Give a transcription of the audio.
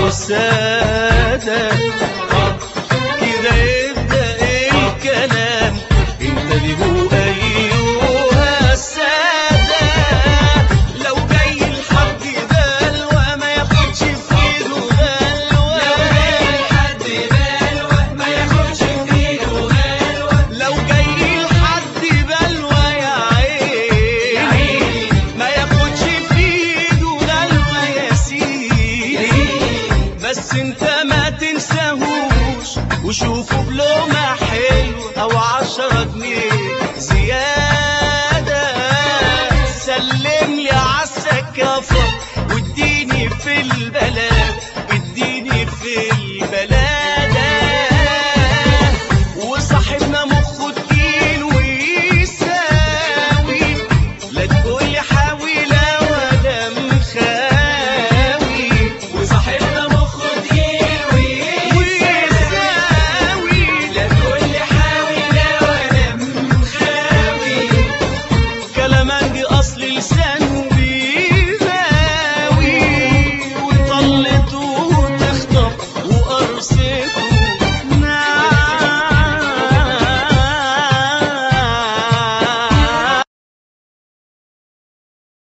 السادة كده يبدأ الكلام انتبهوا أيها السادة لو جاي الحد بلوى ما ياخدش في ايده بلوى حد بلوى ما ياخدش في ايده بلوى لو جاي الحد بلوى يا عيني ما ياخدش في ايده بلوى يا سيدي بس انت ما تنساهوش وشوفوا بلومة حلو او عشرة جنيه زيادة سلم لي عالسكافة واديني في البلد اديني في البلادة وصاحبنا مخه تقيل ويساوي لا تقولي حاول ولا مخاوي وصاحبنا مخه تقيل ويساوي لا تقول لي حاول ولا مخاوي كلامنجي اصل لسانه بيغاوي وطلته تخطف وقرصته